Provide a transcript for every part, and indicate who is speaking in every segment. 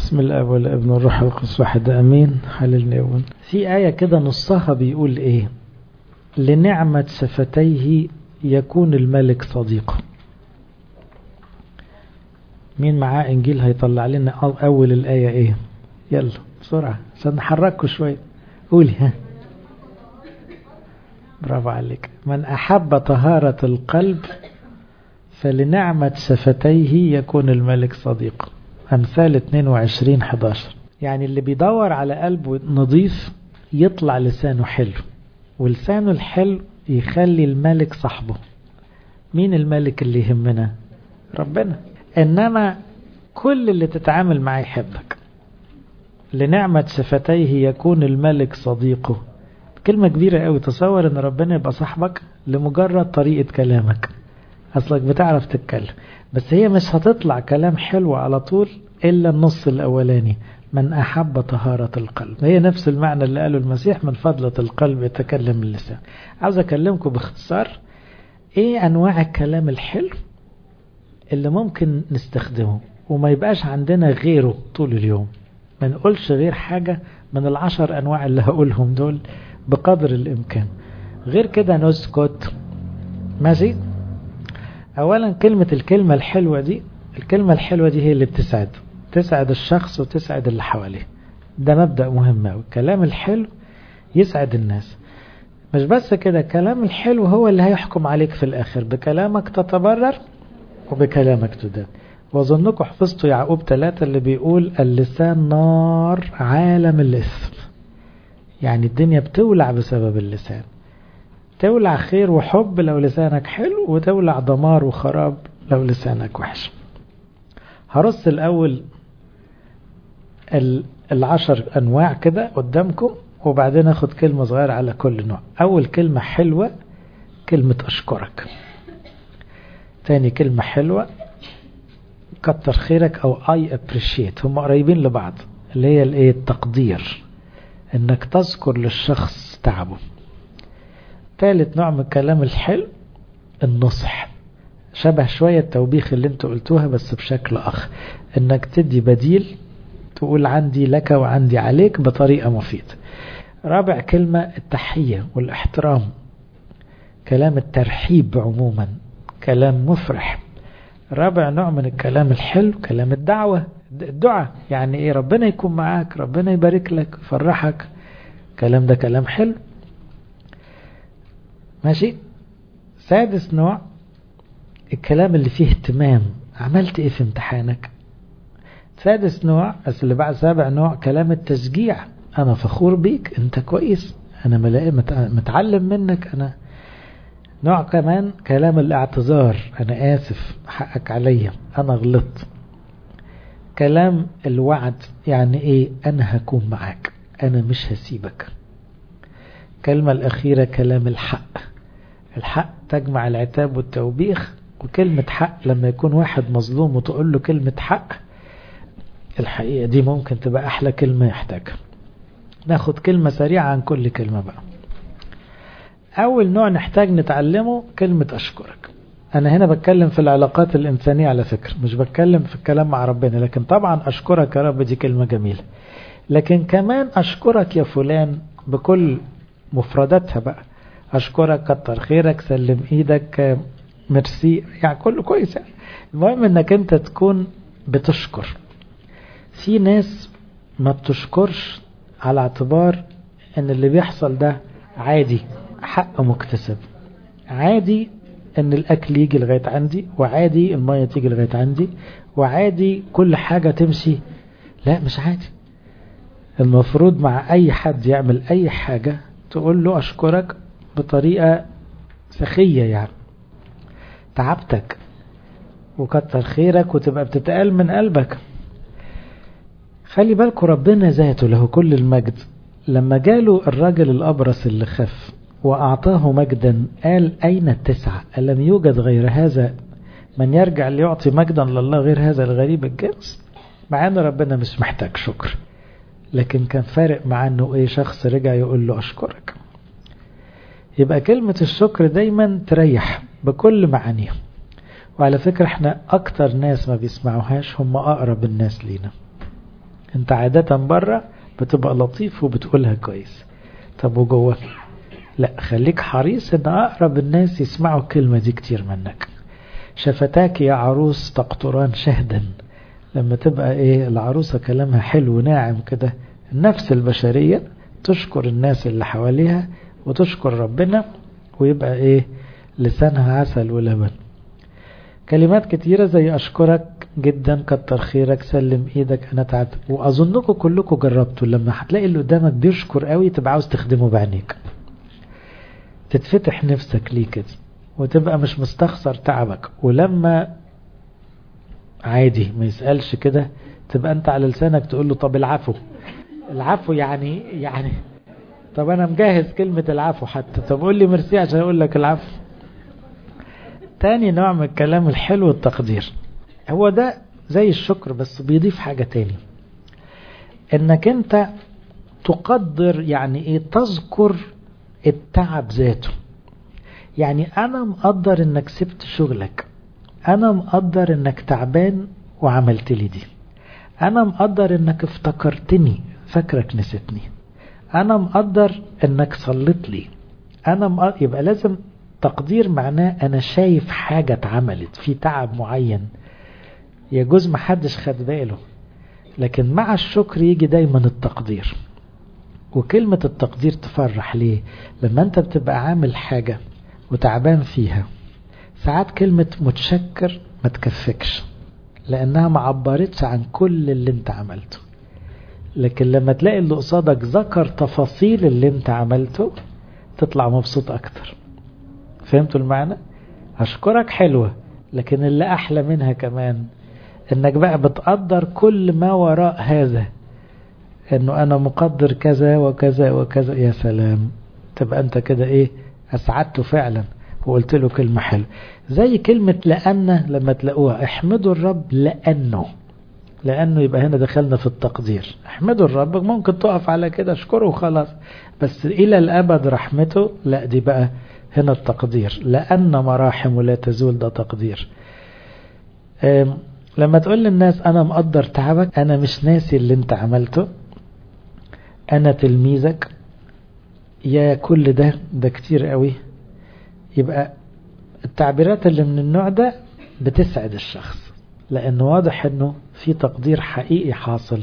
Speaker 1: بسم الله والابن والروح القدس واحد امين حللني يوم في آية كده نصها بيقول ايه لنعمة شفتيه يكون الملك صديقه مين معاه انجيل هيطلع لنا اول الآية ايه يلا بسرعة عشان نحرككم شوية قولي ها برافو عليك من أحب طهارة القلب فلنعمة شفتيه يكون الملك صديقه أمثال 22 11 يعني اللي بيدور على قلبه نظيف يطلع لسانه حلو ولسانه الحلو يخلي الملك صاحبه مين الملك اللي يهمنا ربنا إنما كل اللي تتعامل معاه يحبك لنعمة شفتيه يكون الملك صديقه كلمة كبيرة قوي تصور ان ربنا يبقى صاحبك لمجرد طريقة كلامك اصلك بتعرف تتكلم بس هي مش هتطلع كلام حلو على طول الا النص الاولاني من احب طهارة القلب هي نفس المعنى اللي قاله المسيح من فضلة القلب يتكلم اللسان عاوز اكلمكم باختصار ايه انواع الكلام الحلو اللي ممكن نستخدمه وما يبقاش عندنا غيره طول اليوم ما نقولش غير حاجة من العشر أنواع اللي هقولهم دول بقدر الإمكان غير كده نسكت ماشي أولا كلمة الكلمة الحلوة دي الكلمة الحلوة دي هي اللي بتسعد تسعد الشخص وتسعد اللي حواليه ده مبدأ مهم أوي الكلام الحلو يسعد الناس مش بس كده الكلام الحلو هو اللي هيحكم عليك في الآخر بكلامك تتبرر وبكلامك تدان وظنكم حفظتوا يعقوب ثلاثة اللي بيقول اللسان نار عالم الإثم يعني الدنيا بتولع بسبب اللسان تولع خير وحب لو لسانك حلو وتولع دمار وخراب لو لسانك وحش هرص الأول العشر أنواع كده قدامكم وبعدين أخد كلمة صغيرة على كل نوع أول كلمة حلوة كلمة أشكرك تاني كلمة حلوة كتر خيرك او اي ابريشيت هم قريبين لبعض اللي هي الايه التقدير انك تذكر للشخص تعبه ثالث نوع من الكلام الحلو النصح شبه شوية التوبيخ اللي انتوا قلتوها بس بشكل اخ انك تدي بديل تقول عندي لك وعندي عليك بطريقة مفيدة رابع كلمة التحية والاحترام كلام الترحيب عموما كلام مفرح رابع نوع من الكلام الحلو كلام الدعوة الدعاء يعني ايه ربنا يكون معاك ربنا يبارك لك يفرحك كلام ده كلام حلو ماشي سادس نوع الكلام اللي فيه اهتمام عملت ايه في امتحانك سادس نوع بس اللي بعد سابع نوع كلام التشجيع انا فخور بيك انت كويس انا متعلم منك انا نوع كمان كلام الاعتذار أنا آسف حقك عليا أنا غلطت كلام الوعد يعني إيه أنا هكون معاك أنا مش هسيبك كلمة الأخيرة كلام الحق الحق تجمع العتاب والتوبيخ وكلمة حق لما يكون واحد مظلوم وتقول له كلمة حق الحقيقة دي ممكن تبقى أحلى كلمة يحتاجها ناخد كلمة سريعة عن كل كلمة بقى أول نوع نحتاج نتعلمه كلمة أشكرك أنا هنا بتكلم في العلاقات الإنسانية على فكرة مش بتكلم في الكلام مع ربنا لكن طبعا أشكرك يا رب دي كلمة جميلة لكن كمان أشكرك يا فلان بكل مفرداتها بقى أشكرك كتر خيرك سلم إيدك ميرسي يعني كله كويس يعني المهم إنك أنت تكون بتشكر في ناس ما بتشكرش على اعتبار إن اللي بيحصل ده عادي حق مكتسب عادي ان الاكل يجي لغايه عندي وعادي الميه تيجي لغايه عندي وعادي كل حاجه تمشي لا مش عادي المفروض مع اي حد يعمل اي حاجه تقول له اشكرك بطريقه سخيه يعني تعبتك وكتر خيرك وتبقى بتتقال من قلبك خلي بالكم ربنا ذاته له كل المجد لما جاله الراجل الابرص اللي خف وأعطاه مجدا قال أين التسعة ألم يوجد غير هذا من يرجع ليعطي مجدا لله غير هذا الغريب الجنس مع أن ربنا مش محتاج شكر لكن كان فارق مع أنه إيه شخص رجع يقول له أشكرك يبقى كلمة الشكر دايما تريح بكل معانيها وعلى فكرة احنا أكتر ناس ما بيسمعوهاش هم أقرب الناس لينا انت عادة بره بتبقى لطيف وبتقولها كويس طب وجوه لا خليك حريص ان اقرب الناس يسمعوا الكلمة دي كتير منك شفتاك يا عروس تقطران شهدا لما تبقى ايه العروسة كلامها حلو ناعم كده النفس البشرية تشكر الناس اللي حواليها وتشكر ربنا ويبقى ايه لسانها عسل ولبن كلمات كتيرة زي أشكرك جدا كتر خيرك سلم إيدك أنا تعبت وأظنكم كلكم جربتوا لما هتلاقي اللي قدامك بيشكر قوي تبقى عاوز تخدمه بعينيك تتفتح نفسك ليه كده وتبقى مش مستخسر تعبك ولما عادي ما يسألش كده تبقى أنت على لسانك تقول له طب العفو العفو يعني يعني طب أنا مجهز كلمة العفو حتى طب قول لي ميرسي عشان أقول لك العفو تاني نوع من الكلام الحلو التقدير هو ده زي الشكر بس بيضيف حاجة تاني انك انت تقدر يعني ايه تذكر التعب ذاته يعني انا مقدر انك سبت شغلك انا مقدر انك تعبان وعملت لي دي انا مقدر انك افتكرتني فاكرك نسيتني انا مقدر انك صليت لي انا مقدر يبقى لازم تقدير معناه انا شايف حاجة اتعملت في تعب معين يجوز محدش خد باله لكن مع الشكر يجي دايما التقدير وكلمة التقدير تفرح ليه لما انت بتبقى عامل حاجة وتعبان فيها ساعات كلمة متشكر ما تكفكش لانها ما عبرتش عن كل اللي انت عملته لكن لما تلاقي اللي قصادك ذكر تفاصيل اللي انت عملته تطلع مبسوط اكتر فهمتوا المعنى اشكرك حلوة لكن اللي احلى منها كمان انك بقى بتقدر كل ما وراء هذا انه انا مقدر كذا وكذا وكذا يا سلام تبقى انت كده ايه اسعدته فعلا وقلت له كلمة حلوة زي كلمة لأن لما تلاقوها احمدوا الرب لأنه لأنه يبقى هنا دخلنا في التقدير احمدوا الرب ممكن تقف على كده اشكره وخلاص بس إلى الأبد رحمته لا دي بقى هنا التقدير لأن مراحم لا تزول ده تقدير لما تقول للناس أنا مقدر تعبك أنا مش ناسي اللي انت عملته أنا تلميذك يا كل ده ده كتير قوي يبقى التعبيرات اللي من النوع ده بتسعد الشخص لأنه واضح أنه في تقدير حقيقي حاصل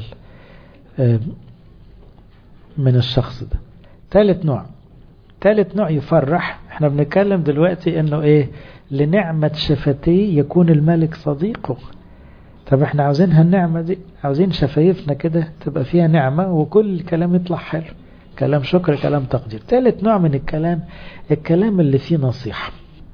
Speaker 1: من الشخص ده ثالث نوع ثالث نوع يفرح احنا بنتكلم دلوقتي انه ايه لنعمة شفتيه يكون الملك صديقه طب احنا عاوزينها النعمة دي عاوزين شفايفنا كده تبقى فيها نعمة وكل كلام يطلع حلو كلام شكر كلام تقدير ثالث نوع من الكلام الكلام اللي فيه نصيحة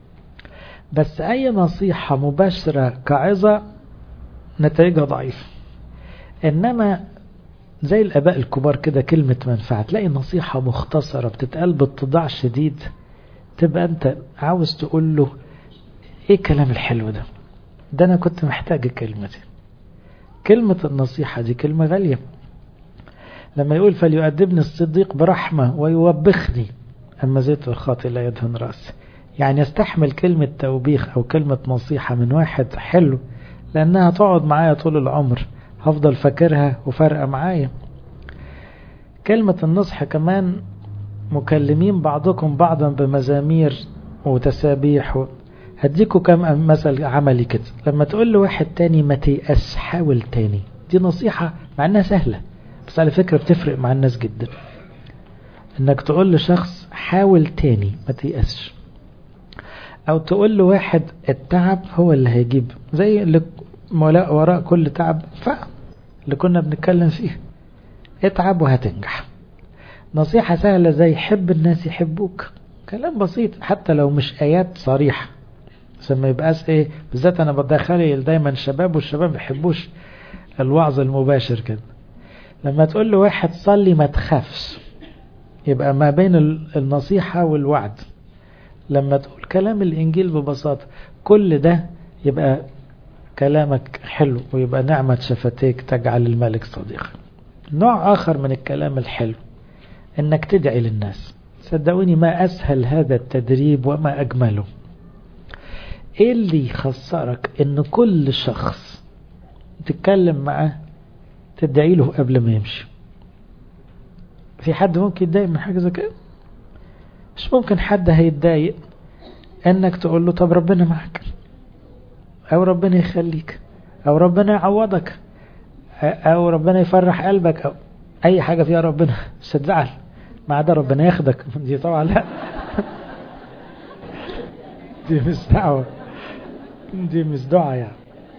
Speaker 1: بس اي نصيحة مباشرة كعظة نتائجها ضعيفة انما زي الاباء الكبار كده كلمة منفعة تلاقي نصيحة مختصرة بتتقال باتضاع شديد تبقى انت عاوز تقول له ايه الكلام الحلو ده ده انا كنت محتاج الكلمة دي كلمة النصيحة دي كلمة غالية لما يقول فليؤدبني الصديق برحمة ويوبخني أما زيت الخاطئ لا يدهن رأسي يعني يستحمل كلمة توبيخ أو كلمة نصيحة من واحد حلو لأنها تقعد معايا طول العمر هفضل فاكرها وفارقة معايا كلمة النصح كمان مكلمين بعضكم بعضا بمزامير وتسابيح و... هديكوا كم مثل عملي كده لما تقول لواحد تاني ما تيأس حاول تاني دي نصيحة مع انها سهلة بس على فكرة بتفرق مع الناس جدا انك تقول لشخص حاول تاني ما تيأسش او تقول لواحد التعب هو اللي هيجيب زي اللي وراء كل تعب فهم اللي كنا بنتكلم فيه اتعب وهتنجح نصيحة سهلة زي حب الناس يحبوك كلام بسيط حتى لو مش آيات صريحة عشان ما يبقاش ايه بالذات انا بدخل دايما الشباب والشباب ما بيحبوش الوعظ المباشر كده لما تقول له واحد صلي ما تخافش يبقى ما بين النصيحة والوعد لما تقول كلام الإنجيل ببساطة كل ده يبقى كلامك حلو ويبقى نعمة شفتيك تجعل الملك صديق نوع آخر من الكلام الحلو انك تدعي للناس صدقوني ما أسهل هذا التدريب وما أجمله ايه اللي يخسرك ان كل شخص تتكلم معاه تدعي له قبل ما يمشي في حد ممكن يتضايق من حاجة زي كده مش ممكن حد هيتضايق انك تقول له طب ربنا معك او ربنا يخليك او ربنا يعوضك او ربنا يفرح قلبك او اي حاجة فيها ربنا مش هتزعل ما عدا ربنا ياخدك دي طبعا لا دي مش دعوة دي مش دعاء يعني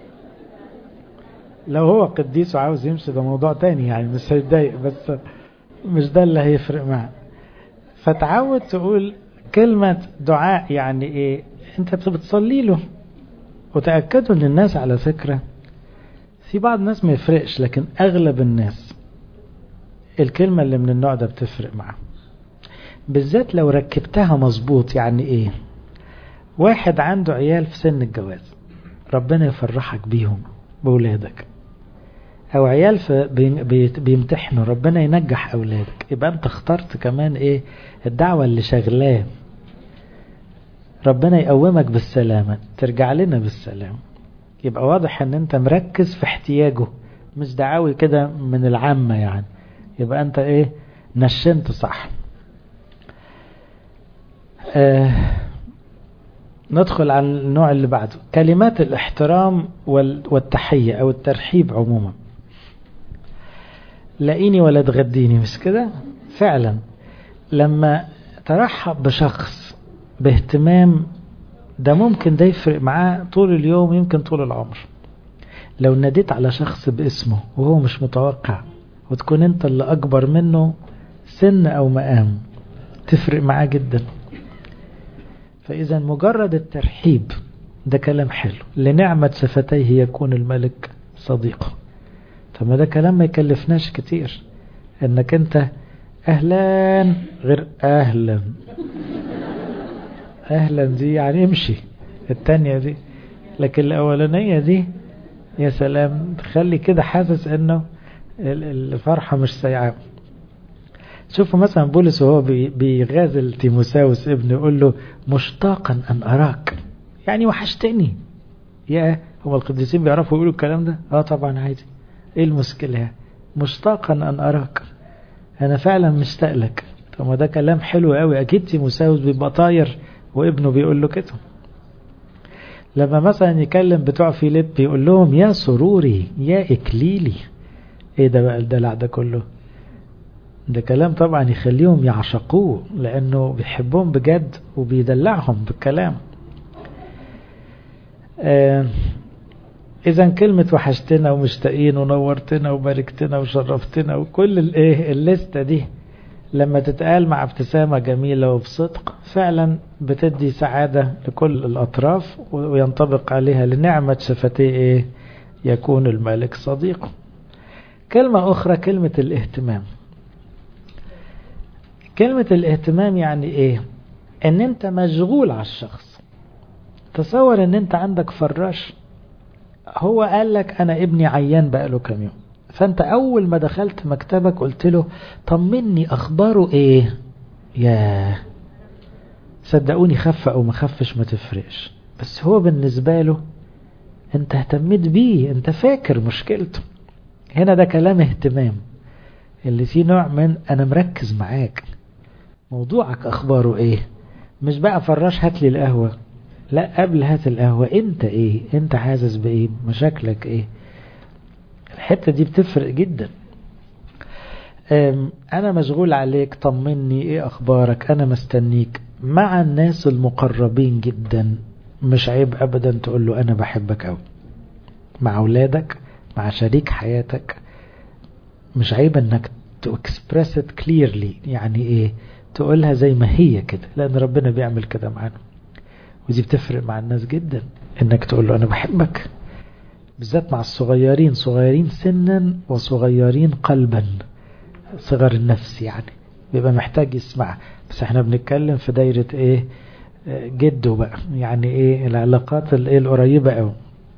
Speaker 1: لو هو قديس وعاوز يمشي ده موضوع تاني يعني مش هيتضايق بس مش ده اللي هيفرق معاه فتعود تقول كلمة دعاء يعني ايه انت بتصلي له وتأكدوا ان الناس على فكرة في بعض الناس ما يفرقش لكن اغلب الناس الكلمة اللي من النوع ده بتفرق معاه بالذات لو ركبتها مظبوط يعني ايه واحد عنده عيال في سن الجواز ربنا يفرحك بيهم بولادك او عيال في بيمتحنوا ربنا ينجح اولادك يبقى انت اخترت كمان ايه الدعوة اللي شغلاه ربنا يقومك بالسلامة ترجع لنا بالسلام يبقى واضح ان انت مركز في احتياجه مش دعاوي كده من العامة يعني يبقى انت ايه نشنت صح آه ندخل على النوع اللي بعده كلمات الاحترام والتحية او الترحيب عموما لاقيني ولا تغديني مش كده فعلا لما ترحب بشخص باهتمام ده ممكن ده يفرق معاه طول اليوم يمكن طول العمر لو ناديت على شخص باسمه وهو مش متوقع وتكون انت اللي اكبر منه سن او مقام تفرق معاه جدا فاذا مجرد الترحيب ده كلام حلو لنعمة شفتيه يكون الملك صديقه طب ما ده كلام ما يكلفناش كتير انك انت اهلا غير اهلا اهلا دي يعني امشي التانية دي لكن الاولانية دي يا سلام تخلي كده حاسس انه الفرحة مش سيئة شوفوا مثلا بولس وهو بيغازل تيموساوس ابنه يقول له مشتاقا ان اراك يعني وحشتني يا هم القديسين بيعرفوا يقولوا الكلام ده اه طبعا عادي ايه المشكلة مشتاقا ان اراك انا فعلا مشتاق لك طب ما ده كلام حلو قوي اكيد تيموساوس بيبقى طاير وابنه بيقول له كده لما مثلا يكلم بتوع فيليب يقول لهم يا سروري يا اكليلي ايه ده بقى الدلع ده كله ده كلام طبعا يخليهم يعشقوه لانه بيحبهم بجد وبيدلعهم بالكلام آه اذا كلمة وحشتنا ومشتاقين ونورتنا وباركتنا وشرفتنا وكل الايه الليستة دي لما تتقال مع ابتسامة جميلة وبصدق فعلا بتدي سعادة لكل الأطراف وينطبق عليها لنعمة شفتي إيه يكون الملك صديقه كلمة أخرى كلمة الاهتمام كلمة الاهتمام يعني إيه إن أنت مشغول على الشخص تصور إن أنت عندك فراش هو قال لك أنا ابني عيان بقاله كام يوم فانت اول ما دخلت مكتبك قلت له طمني اخباره ايه يا صدقوني خف او ما خفش ما تفرقش بس هو بالنسبة له انت اهتميت بيه انت فاكر مشكلته هنا ده كلام اهتمام اللي فيه نوع من انا مركز معاك موضوعك اخباره ايه مش بقى فراش هات لي القهوة لا قبل هات القهوة انت ايه انت حاسس بايه مشاكلك ايه الحتة دي بتفرق جدا انا مشغول عليك طمني ايه اخبارك انا مستنيك مع الناس المقربين جدا مش عيب ابدا تقول له انا بحبك قوي مع اولادك مع شريك حياتك مش عيب انك to express it clearly يعني ايه تقولها زي ما هي كده لان ربنا بيعمل كده معانا ودي بتفرق مع الناس جدا انك تقول له انا بحبك بالذات مع الصغيرين صغيرين سنا وصغيرين قلبا صغر النفس يعني بيبقى محتاج يسمع بس احنا بنتكلم في دايرة ايه جده بقى يعني ايه العلاقات الايه القريبة قوي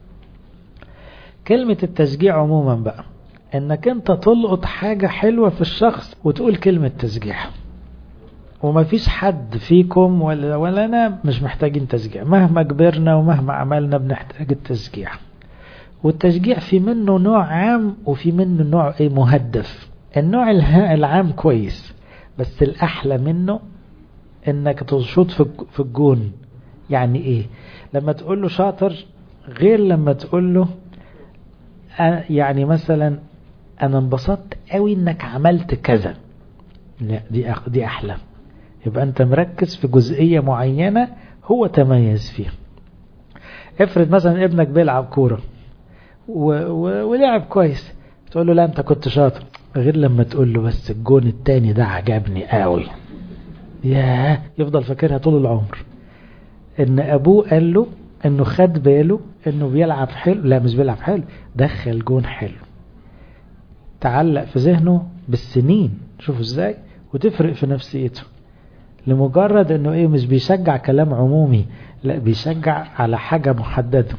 Speaker 1: كلمة التشجيع عموما بقى انك انت تلقط حاجة حلوة في الشخص وتقول كلمة تشجيع ومفيش حد فيكم ولا, ولا انا مش محتاجين تشجيع مهما كبرنا ومهما عملنا بنحتاج التشجيع والتشجيع في منه نوع عام وفي منه نوع ايه مهدف النوع العام كويس بس الأحلى منه انك تشوط في الجون يعني ايه لما تقول له شاطر غير لما تقول له يعني مثلا انا انبسطت قوي انك عملت كذا لا دي دي احلى يبقى انت مركز في جزئية معينة هو تميز فيها افرض مثلا ابنك بيلعب كورة و... و... ولعب كويس تقول له لا انت كنت شاطر غير لما تقول له بس الجون التاني ده عجبني قوي ياه يفضل فاكرها طول العمر ان ابوه قال له انه خد باله انه بيلعب حلو لا مش بيلعب حلو دخل جون حلو تعلق في ذهنه بالسنين شوفوا ازاي وتفرق في نفسيته لمجرد انه ايه مش بيشجع كلام عمومي لا بيشجع على حاجة محددة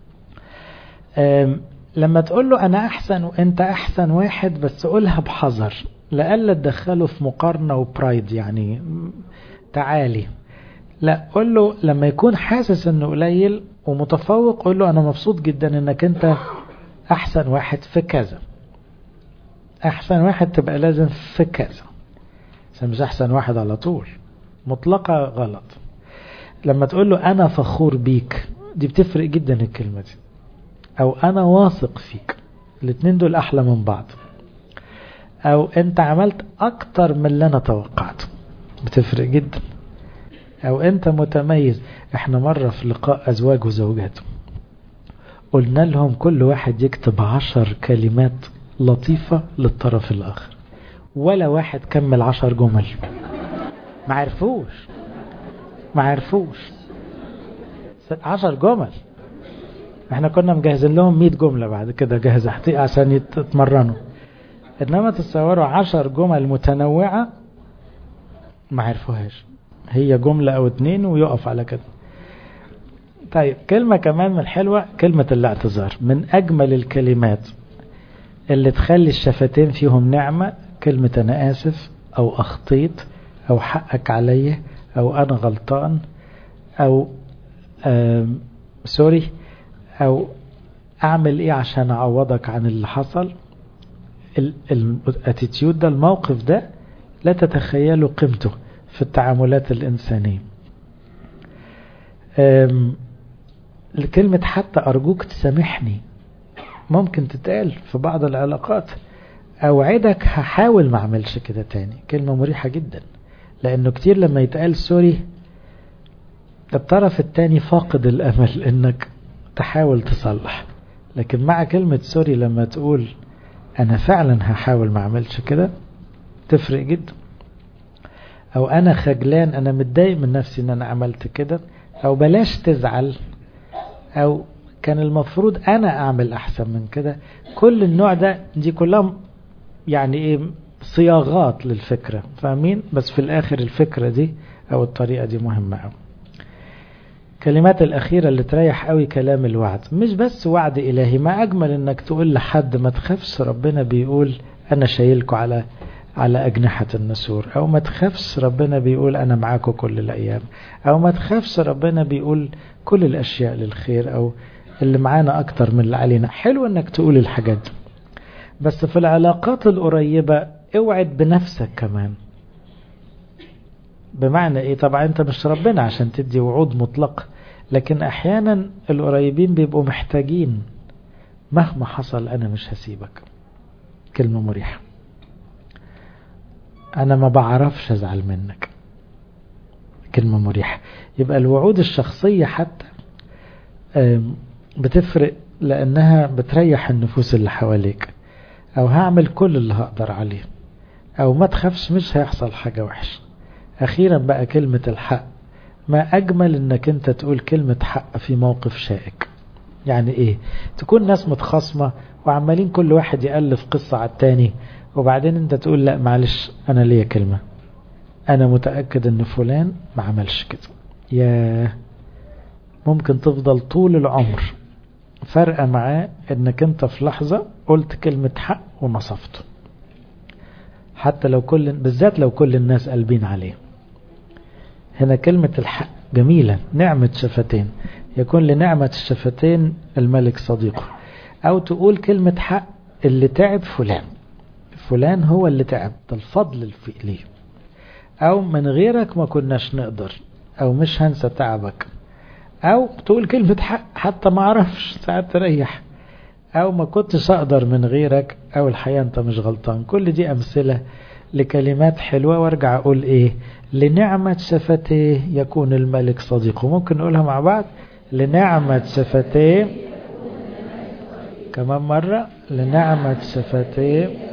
Speaker 1: لما تقول له انا احسن وانت احسن واحد بس قولها بحذر لألا تدخله في مقارنة وبرايد يعني تعالي لا قول له لما يكون حاسس انه قليل ومتفوق قول له انا مبسوط جدا انك انت احسن واحد في كذا احسن واحد تبقى لازم في كذا عشان مش احسن واحد على طول مطلقة غلط لما تقول له انا فخور بيك دي بتفرق جدا الكلمة دي او انا واثق فيك الاتنين دول احلى من بعض او انت عملت اكتر من اللي انا توقعته بتفرق جدا او انت متميز احنا مرة في لقاء ازواج وزوجات قلنا لهم كل واحد يكتب عشر كلمات لطيفة للطرف الاخر ولا واحد كمل عشر جمل ما عرفوش ما عرفوش عشر جمل احنا كنا مجهزين لهم 100 جملة بعد كده جهز عشان يتمرنوا انما تتصوروا عشر جمل متنوعة ما عرفوهاش هي جملة او اتنين ويقف على كده طيب كلمة كمان من الحلوة كلمة الاعتذار من اجمل الكلمات اللي تخلي الشفتين فيهم نعمة كلمة انا اسف او اخطيت او حقك عليا او انا غلطان او سوري او اعمل ايه عشان اعوضك عن اللي حصل الاتيتيود ده الموقف ده لا تتخيلوا قيمته في التعاملات الإنسانية كلمة حتى أرجوك تسامحني ممكن تتقال في بعض العلاقات أوعدك هحاول ما أعملش كده تاني كلمة مريحة جدا لأنه كتير لما يتقال سوري الطرف التاني فاقد الأمل إنك تحاول تصلح لكن مع كلمة سوري لما تقول أنا فعلا هحاول ما أعملش كده تفرق جدا أو أنا خجلان أنا متضايق من نفسي إن أنا عملت كده أو بلاش تزعل أو كان المفروض أنا أعمل أحسن من كده كل النوع ده دي كلها يعني إيه صياغات للفكرة فاهمين بس في الآخر الفكرة دي أو الطريقة دي مهمة أوي كلمات الأخيرة اللي تريح قوي كلام الوعد مش بس وعد إلهي ما أجمل إنك تقول لحد ما تخافش ربنا بيقول أنا شايلكوا على على أجنحة النسور أو ما تخافش ربنا بيقول أنا معاكم كل الأيام أو ما تخافش ربنا بيقول كل الأشياء للخير أو اللي معانا أكتر من اللي علينا حلو إنك تقول الحاجات دي بس في العلاقات القريبة اوعد بنفسك كمان بمعنى ايه طبعا انت مش ربنا عشان تدي وعود مطلقة لكن احيانا القريبين بيبقوا محتاجين مهما حصل انا مش هسيبك كلمة مريحة انا ما بعرفش ازعل منك كلمة مريحة يبقى الوعود الشخصية حتى بتفرق لانها بتريح النفوس اللي حواليك او هعمل كل اللي هقدر عليه او ما تخافش مش هيحصل حاجة وحشة اخيرا بقى كلمة الحق ما اجمل انك انت تقول كلمة حق في موقف شائك يعني ايه تكون ناس متخاصمة وعمالين كل واحد يألف قصة على التاني وبعدين انت تقول لا معلش انا ليا كلمة انا متأكد ان فلان ما عملش كده يا ممكن تفضل طول العمر فرقة معاه انك انت في لحظة قلت كلمة حق ونصفته حتى لو كل بالذات لو كل الناس قلبين عليه هنا كلمة الحق جميلة نعمة شفتين يكون لنعمة الشفتين الملك صديقه أو تقول كلمة حق اللي تعب فلان فلان هو اللي تعب ده الفضل ليه أو من غيرك ما كناش نقدر أو مش هنسى تعبك أو تقول كلمة حق حتى ما أعرفش ساعات تريح أو ما كنتش أقدر من غيرك أو الحقيقة أنت مش غلطان كل دي أمثلة لكلمات حلوة وارجع أقول إيه لنعمة شفتيه يكون الملك صديقه ممكن نقولها مع بعض لنعمة شفتيه كمان مرة لنعمة شفتيه